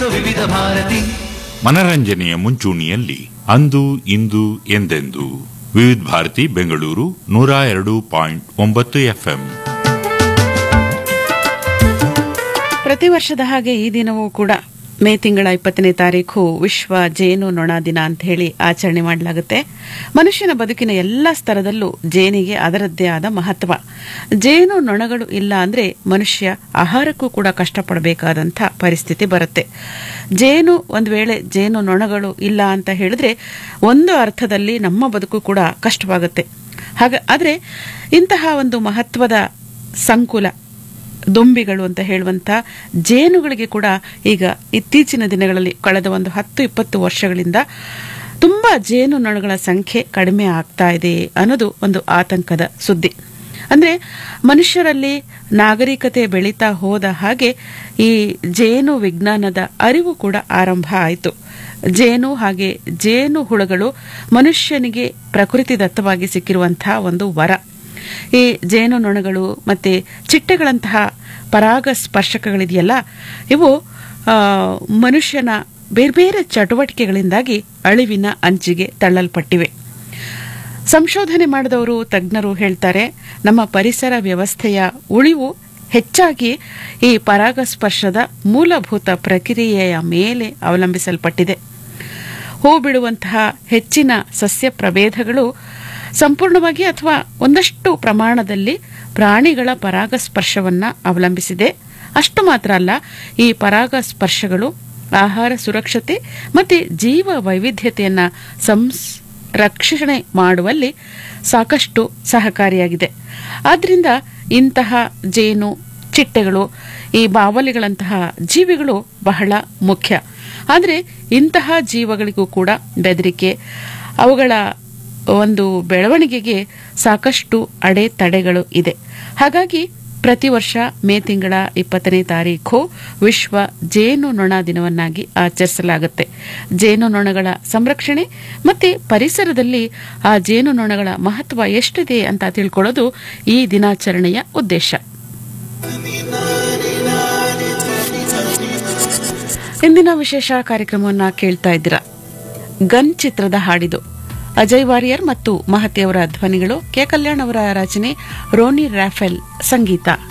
ವಿವಿಧ ಭಾರತಿ ಮನರಂಜನೆಯ ಮುಂಚೂಣಿಯಲ್ಲಿ ಅಂದು ಇಂದು ಎಂದೆಂದು ವಿವಿಧ ಭಾರತಿ ಬೆಂಗಳೂರು ನೂರ ಎರಡು ಪಾಯಿಂಟ್ ಒಂಬತ್ತು ಎಫ್ಎಂ ಪ್ರತಿ ವರ್ಷದ ಹಾಗೆ ಈ ದಿನವೂ ಕೂಡ ಮೇ ತಿಂಗಳ ಇಪ್ಪತ್ತನೇ ತಾರೀಕು ವಿಶ್ವ ಜೇನು ನೊಣ ದಿನ ಅಂತ ಹೇಳಿ ಆಚರಣೆ ಮಾಡಲಾಗುತ್ತೆ ಮನುಷ್ಯನ ಬದುಕಿನ ಎಲ್ಲ ಸ್ತರದಲ್ಲೂ ಜೇನಿಗೆ ಅದರದ್ದೇ ಆದ ಮಹತ್ವ ಜೇನು ನೊಣಗಳು ಇಲ್ಲ ಅಂದ್ರೆ ಮನುಷ್ಯ ಆಹಾರಕ್ಕೂ ಕೂಡ ಕಷ್ಟಪಡಬೇಕಾದಂಥ ಪರಿಸ್ಥಿತಿ ಬರುತ್ತೆ ಜೇನು ಒಂದು ವೇಳೆ ಜೇನು ನೊಣಗಳು ಇಲ್ಲ ಅಂತ ಹೇಳಿದ್ರೆ ಒಂದು ಅರ್ಥದಲ್ಲಿ ನಮ್ಮ ಬದುಕು ಕೂಡ ಕಷ್ಟವಾಗುತ್ತೆ ಹಾಗ ಆದರೆ ಇಂತಹ ಒಂದು ಮಹತ್ವದ ಸಂಕುಲ ದುಂಬಿಗಳು ಅಂತ ಹೇಳುವಂತ ಜೇನುಗಳಿಗೆ ಕೂಡ ಈಗ ಇತ್ತೀಚಿನ ದಿನಗಳಲ್ಲಿ ಕಳೆದ ಒಂದು ಹತ್ತು ಇಪ್ಪತ್ತು ವರ್ಷಗಳಿಂದ ತುಂಬಾ ಜೇನು ನೊಣಗಳ ಸಂಖ್ಯೆ ಕಡಿಮೆ ಆಗ್ತಾ ಇದೆ ಅನ್ನೋದು ಒಂದು ಆತಂಕದ ಸುದ್ದಿ ಅಂದ್ರೆ ಮನುಷ್ಯರಲ್ಲಿ ನಾಗರಿಕತೆ ಬೆಳೀತಾ ಹೋದ ಹಾಗೆ ಈ ಜೇನು ವಿಜ್ಞಾನದ ಅರಿವು ಕೂಡ ಆರಂಭ ಆಯಿತು ಜೇನು ಹಾಗೆ ಜೇನು ಹುಳಗಳು ಮನುಷ್ಯನಿಗೆ ಪ್ರಕೃತಿದತ್ತವಾಗಿ ಸಿಕ್ಕಿರುವಂತಹ ಒಂದು ವರ ಈ ಜೇನು ನೊಣಗಳು ಮತ್ತೆ ಚಿಟ್ಟೆಗಳಂತಹ ಪರಾಗ ಸ್ಪರ್ಶಕಗಳಿದೆಯಲ್ಲ ಇವು ಆ, ಮನುಷ್ಯನ ಬೇರೆ ಬೇರೆ ಚಟುವಟಿಕೆಗಳಿಂದಾಗಿ ಅಳಿವಿನ ಅಂಚಿಗೆ ತಳ್ಳಲ್ಪಟ್ಟಿವೆ ಸಂಶೋಧನೆ ಮಾಡಿದವರು ತಜ್ಞರು ಹೇಳ್ತಾರೆ ನಮ್ಮ ಪರಿಸರ ವ್ಯವಸ್ಥೆಯ ಉಳಿವು ಹೆಚ್ಚಾಗಿ ಈ ಪರಾಗಸ್ಪರ್ಶದ ಮೂಲಭೂತ ಪ್ರಕ್ರಿಯೆಯ ಮೇಲೆ ಅವಲಂಬಿಸಲ್ಪಟ್ಟಿದೆ ಹೂ ಬಿಡುವಂತಹ ಹೆಚ್ಚಿನ ಸಸ್ಯ ಪ್ರಭೇದಗಳು ಸಂಪೂರ್ಣವಾಗಿ ಅಥವಾ ಒಂದಷ್ಟು ಪ್ರಮಾಣದಲ್ಲಿ ಪ್ರಾಣಿಗಳ ಪರಾಗಸ್ಪರ್ಶವನ್ನ ಅವಲಂಬಿಸಿದೆ ಅಷ್ಟು ಮಾತ್ರ ಅಲ್ಲ ಈ ಪರಾಗಸ್ಪರ್ಶಗಳು ಆಹಾರ ಸುರಕ್ಷತೆ ಮತ್ತೆ ಜೀವ ವೈವಿಧ್ಯತೆಯನ್ನ ಸಂಸ್ ರಕ್ಷಣೆ ಮಾಡುವಲ್ಲಿ ಸಾಕಷ್ಟು ಸಹಕಾರಿಯಾಗಿದೆ ಆದ್ರಿಂದ ಇಂತಹ ಜೇನು ಚಿಟ್ಟೆಗಳು ಈ ಬಾವಲಿಗಳಂತಹ ಜೀವಿಗಳು ಬಹಳ ಮುಖ್ಯ ಆದರೆ ಇಂತಹ ಜೀವಗಳಿಗೂ ಕೂಡ ಬೆದರಿಕೆ ಅವುಗಳ ಒಂದು ಬೆಳವಣಿಗೆಗೆ ಸಾಕಷ್ಟು ಅಡೆತಡೆಗಳು ಇದೆ ಹಾಗಾಗಿ ಪ್ರತಿ ವರ್ಷ ಮೇ ತಿಂಗಳ ಇಪ್ಪತ್ತನೇ ತಾರೀಖು ವಿಶ್ವ ಜೇನು ನೊಣ ದಿನವನ್ನಾಗಿ ಆಚರಿಸಲಾಗುತ್ತೆ ಜೇನು ನೊಣಗಳ ಸಂರಕ್ಷಣೆ ಮತ್ತೆ ಪರಿಸರದಲ್ಲಿ ಆ ಜೇನು ನೊಣಗಳ ಮಹತ್ವ ಎಷ್ಟಿದೆ ಅಂತ ತಿಳ್ಕೊಳ್ಳೋದು ಈ ದಿನಾಚರಣೆಯ ಉದ್ದೇಶ ಇಂದಿನ ವಿಶೇಷ ಕಾರ್ಯಕ್ರಮವನ್ನ ಕೇಳ್ತಾ ಇದ್ದೀರಾ ಗನ್ ಚಿತ್ರದ ಹಾಡಿದು ಅಜಯ್ ವಾರಿಯರ್ ಮತ್ತು ಮಹತಿಯವರ ಧ್ವನಿಗಳು ಕೆ ಕಲ್ಯಾಣ್ ಅವರ ರಚನೆ ರೋನಿ ರಾಫೆಲ್ ಸಂಗೀತ